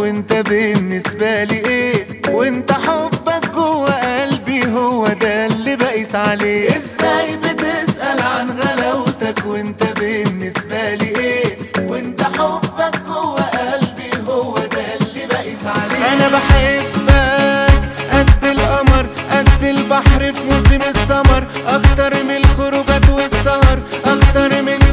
وانت بالنسبة لي ايه وانت حبك جوه قلبي هو ده اللي بقيس عليه ازاي بتسأل عن غلاوتك وانت بالنسبة لي ايه وانت حبك جوه قلبي هو ده اللي بقيس عليه انا بحبك قد القمر قد البحر في موسم السمر اكتر من الخروجات والسهر اكتر من